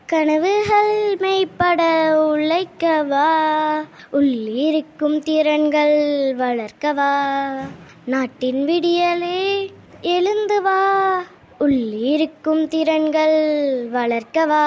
கனவுகள் மெய்ப்பட உழைக்கவா உள்ளிருக்கும் திறன்கள் வளர்க்கவா நாட்டின் விடியலே எழுந்து வா உள்ளிருக்கும் திறன்கள் வளர்க்கவா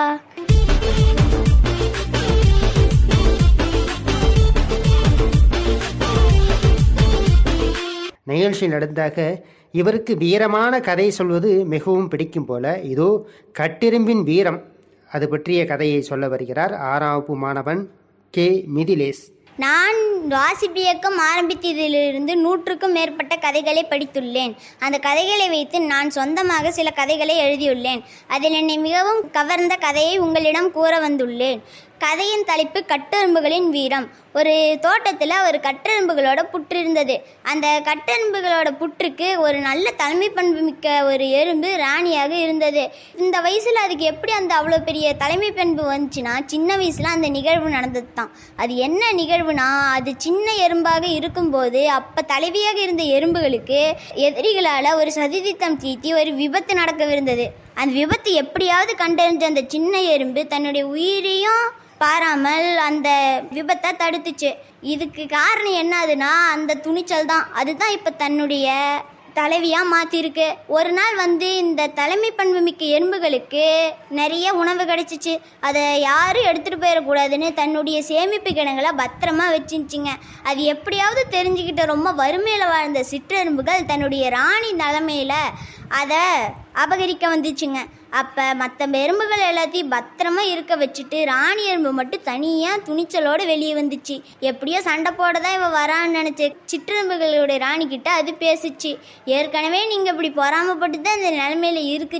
நிகழ்ச்சியில் நடந்தாக இவருக்கு வீரமான கதை சொல்வது மிகவும் பிடிக்கும் போல இதோ கட்டிரும்பின் வீரம் அது பற்றிய கதையை சொல்ல வருகிறார் ஆறாம் வகுப்பு மாணவன் கே மிதிலேஷ் நான் வாசிப்பு இயக்கம் ஆரம்பித்ததிலிருந்து நூற்றுக்கும் மேற்பட்ட கதைகளை படித்துள்ளேன் அந்த கதைகளை வைத்து நான் சொந்தமாக சில கதைகளை எழுதியுள்ளேன் அதில் என்னை மிகவும் கவர்ந்த கதையை உங்களிடம் கூற வந்துள்ளேன் கதையின் தலைப்பு கட்டெரும்புகளின் வீரம் ஒரு தோட்டத்தில் ஒரு கட்டெரும்புகளோட புற்று இருந்தது அந்த கட்டெரும்புகளோட புற்றுக்கு ஒரு நல்ல தலைமை பண்பு மிக்க ஒரு எறும்பு ராணியாக இருந்தது இந்த வயசில் அதுக்கு எப்படி அந்த அவ்வளோ பெரிய தலைமை பண்பு வந்துச்சுன்னா சின்ன வயசில் அந்த நிகழ்வு நடந்தது தான் அது என்ன நிகழ்வுனா அது சின்ன எறும்பாக இருக்கும்போது அப்போ தலைவியாக இருந்த எறும்புகளுக்கு எதிரிகளால் ஒரு சதிதித்தம் தீட்டி ஒரு விபத்து நடக்கவிருந்தது அந்த விபத்து எப்படியாவது கண்டறிஞ்ச அந்த சின்ன எறும்பு தன்னுடைய உயிரையும் பாராமல் அந்த விபத்தை தடுத்துச்சு இதுக்கு காரணம் என்னதுன்னா அந்த துணிச்சல் தான் அதுதான் இப்போ தன்னுடைய தலைவியாக மாற்றிருக்கு ஒரு நாள் வந்து இந்த தலைமை பண்பு மிக்க எறும்புகளுக்கு நிறைய உணவு கிடைச்சிச்சு அதை யாரும் எடுத்துகிட்டு போயிடக்கூடாதுன்னு தன்னுடைய சேமிப்பு கிடங்களை பத்திரமா வச்சுருச்சுங்க அது எப்படியாவது தெரிஞ்சுக்கிட்ட ரொம்ப வறுமையில் வாழ்ந்த சிற்றெரும்புகள் தன்னுடைய ராணி நிலமையில அதை அபகரிக்க வந்துச்சுங்க அப்போ மற்ற எறும்புகள் எல்லாத்தையும் பத்திரமா இருக்க வச்சுட்டு ராணி எறும்பு மட்டும் தனியாக துணிச்சலோடு வெளியே வந்துச்சு எப்படியோ சண்டை போட தான் இவ வரான்னு நினச்ச சிற்றெரும்புகளுடைய ராணி கிட்ட அது பேசுச்சு ஏற்கனவே நீங்கள் இப்படி பொறாமப்பட்டு தான் இந்த நிலமையில இருக்கு